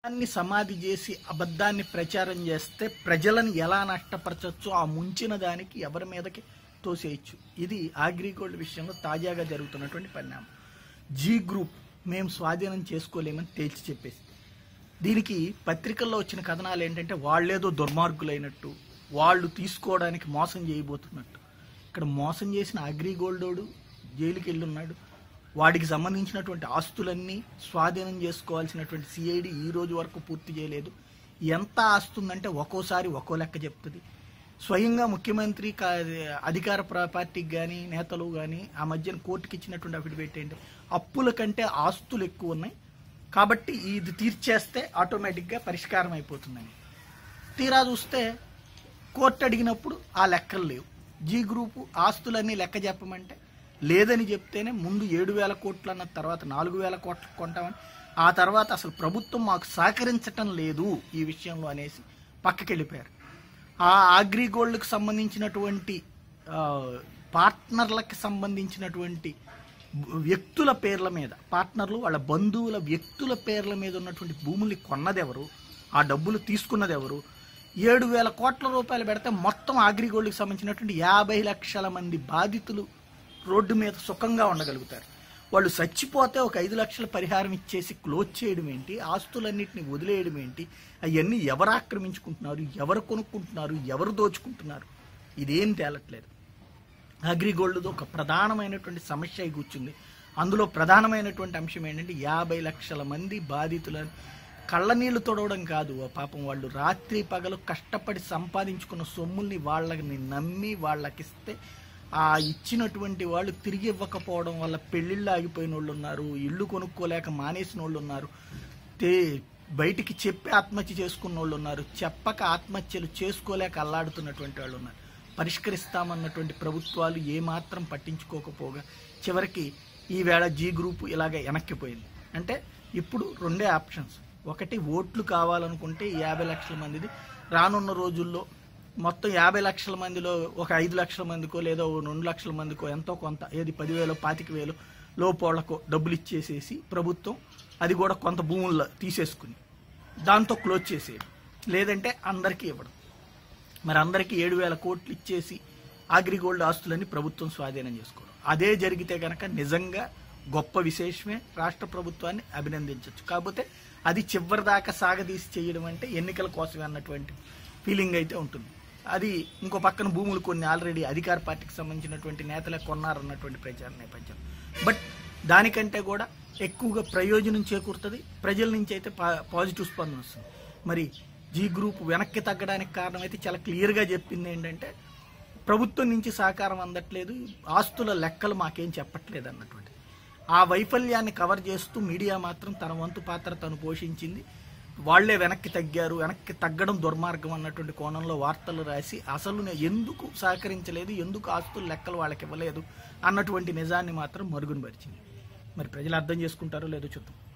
దాన్ని సమాధి చేసి అబద్ధాన్ని ప్రచారం చేస్తే ప్రజలను ఎలా నష్టపరచచ్చు ఆ ముంచిన దానికి ఎవరి మీదకి తోసేయచ్చు ఇది అగ్రిగోల్డ్ విషయంలో తాజాగా జరుగుతున్నటువంటి పరిణామం జీ గ్రూప్ మేము స్వాధీనం చేసుకోలేమని తేల్చి చెప్పేసి దీనికి పత్రికల్లో వచ్చిన కథనాలు ఏంటంటే వాళ్ళేదో దుర్మార్గులైనట్టు వాళ్ళు తీసుకోవడానికి మోసం చేయబోతున్నట్టు ఇక్కడ మోసం చేసిన అగ్రిగోల్డోడు జైలుకి వెళ్ళి ఉన్నాడు వాడికి సంబంధించినటువంటి ఆస్తులన్నీ స్వాధీనం చేసుకోవాల్సినటువంటి సిఐడి ఈ రోజు వరకు పూర్తి చేయలేదు ఎంత ఆస్తుందంటే ఒక్కోసారి ఒక్కో లెక్క చెప్తుంది స్వయంగా ముఖ్యమంత్రి కా- అధికార ప్ర- పార్టీకి కానీ నేతలు కానీ ఆ మధ్యన కోర్టుకి ఇచ్చినటువంటి అఫిడవిట్ ఏంటి అప్పుల కంటే ఆస్తులు ఎక్కువ ఉన్నాయి కాబట్టి ఇది తీర్చేస్తే ఆటోమేటిక్గా పరిష్కారం అయిపోతుందని తీరా చూస్తే కోర్టు అడిగినప్పుడు ఆ లెక్కలు లేవు జీ గ్రూపు ఆస్తులన్నీ లెక్క చెప్పమంటే లేదని చెప్తేనే ముందు ఏడు వేల కోట్లు అన్న తర్వాత నాలుగు వేల కోట్లు కొంటామని ఆ తర్వాత అసలు ప్రభుత్వం మాకు సహకరించటం లేదు ఈ విషయంలో అనేసి పక్కకి వెళ్ళిపోయారు ఆ అగ్రిగోల్డ్కి సంబంధించినటువంటి ఆ, పార్ట్నర్లకి సంబంధించినటువంటి వ్యక్తుల పేర్ల మీద పార్ట్నర్లు వాళ్ళ బంధువుల వ్యక్తుల పేర్ల మీద ఉన్నటువంటి భూముల్ని కొన్నదెవరు ఆ డబ్బులు తీసుకున్నది ఎవరు ఏడు వేల కోట్ల రూపాయలు పెడితే మొత్తం అగ్రిగోల్డ్కి సంబంధించినటువంటి యాభై లక్షల మంది బాధితులు రోడ్డు మీద సుఖంగా ఉండగలుగుతారు వాళ్ళు చచ్చిపోతే ఒక ఐదు లక్షల పరిహారం ఇచ్చేసి క్లోజ్ చేయడం ఏంటి ఆస్తులన్నింటినీ వదిలేయడం ఏంటి అవన్నీ ఎవరు ఆక్రమించుకుంటున్నారు ఎవరు కొనుక్కుంటున్నారు ఎవరు దోచుకుంటున్నారు ఇదేం తేలట్లేదు అగ్రిగోల్డ్తో ఒక ప్రధానమైనటువంటి సమస్య అయి కూర్చుంది అందులో ప్రధానమైనటువంటి అంశం ఏంటంటే యాభై లక్షల మంది బాధితులను కళ్ళనీళ్లు తొడవడం కాదు ఆ పాపం వాళ్ళు రాత్రి పగలు కష్టపడి సంపాదించుకున్న సొమ్ముల్ని వాళ్ళని నమ్మి వాళ్ళకిస్తే ఆ ఇచ్చినటువంటి వాళ్ళు తిరిగి ఇవ్వకపోవడం వల్ల పెళ్ళిళ్ళు ఆగిపోయిన వాళ్ళు ఉన్నారు ఇల్లు కొనుక్కోలేక మానేసిన వాళ్ళు ఉన్నారు తే బయటికి చెప్పి ఆత్మహత్య చేసుకున్న వాళ్ళు ఉన్నారు చెప్పక ఆత్మహత్యలు చేసుకోలేక అల్లాడుతున్నటువంటి వాళ్ళు ఉన్నారు పరిష్కరిస్తామన్నటువంటి ప్రభుత్వాలు ఏమాత్రం పట్టించుకోకపోగా చివరికి ఈవేళ జీ గ్రూప్ ఇలాగ వెనక్కిపోయింది అంటే ఇప్పుడు రెండే ఆప్షన్స్ ఒకటి ఓట్లు కావాలనుకుంటే యాభై లక్షల మందిది రానున్న రోజుల్లో మొత్తం యాభై లక్షల మందిలో ఒక ఐదు లక్షల మందికో లేదా ఓ రెండు లక్షల మందికో ఎంతో కొంత ఏది పదివేలు పాతిక వేలు లోపోళ్లకో డబ్బులు ఇచ్చేసేసి ప్రభుత్వం అది కూడా కొంత భూముల్లో తీసేసుకుని దాంతో క్లోజ్ చేసేది లేదంటే అందరికీ ఇవ్వడం మరి అందరికీ ఏడు వేల కోట్లు ఇచ్చేసి అగ్రిగోల్డ్ ఆస్తులని ప్రభుత్వం స్వాధీనం చేసుకోవడం అదే జరిగితే కనుక నిజంగా గొప్ప విశేషమే రాష్ట్ర ప్రభుత్వాన్ని అభినందించవచ్చు కాకపోతే అది చివరి దాకా సాగదీసి చేయడం అంటే ఎన్నికల కోసమే అన్నటువంటి ఫీలింగ్ అయితే ఉంటుంది అది ఇంకో పక్కన భూములు కొన్ని ఆల్రెడీ అధికార పార్టీకి సంబంధించినటువంటి నేతలే కొన్నారన్నటువంటి ప్రచార నేపథ్యం బట్ దానికంటే కూడా ఎక్కువగా ప్రయోజనం చేకూరుతుంది ప్రజల నుంచి అయితే పా- పాజిటివ్ స్పందన వస్తుంది మరి జీ గ్రూప్ వెనక్కి తగ్గడానికి కారణం అయితే చాలా క్లియర్గా చెప్పింది ఏంటంటే ప్రభుత్వం నుంచి సహకారం అందట్లేదు ఆస్తుల లెక్కలు మాకేం చెప్పట్లేదు అన్నటువంటి ఆ వైఫల్యాన్ని కవర్ చేస్తూ మీడియా మాత్రం తన వంతు పాత్ర తను పోషించింది వాళ్లే వెనక్కి తగ్గారు వెనక్కి తగ్గడం దుర్మార్గం అన్నటువంటి కోణంలో వార్తలు రాసి అసలు నే- ఎందుకు సహకరించలేదు ఎందుకు ఆస్తుల లెక్కలు వాళ్ళకి ఇవ్వలేదు అన్నటువంటి నిజాన్ని మాత్రం మరుగునపరిచింది మరి ప్రజలు అర్థం చేసుకుంటారో లేదో చూద్దాం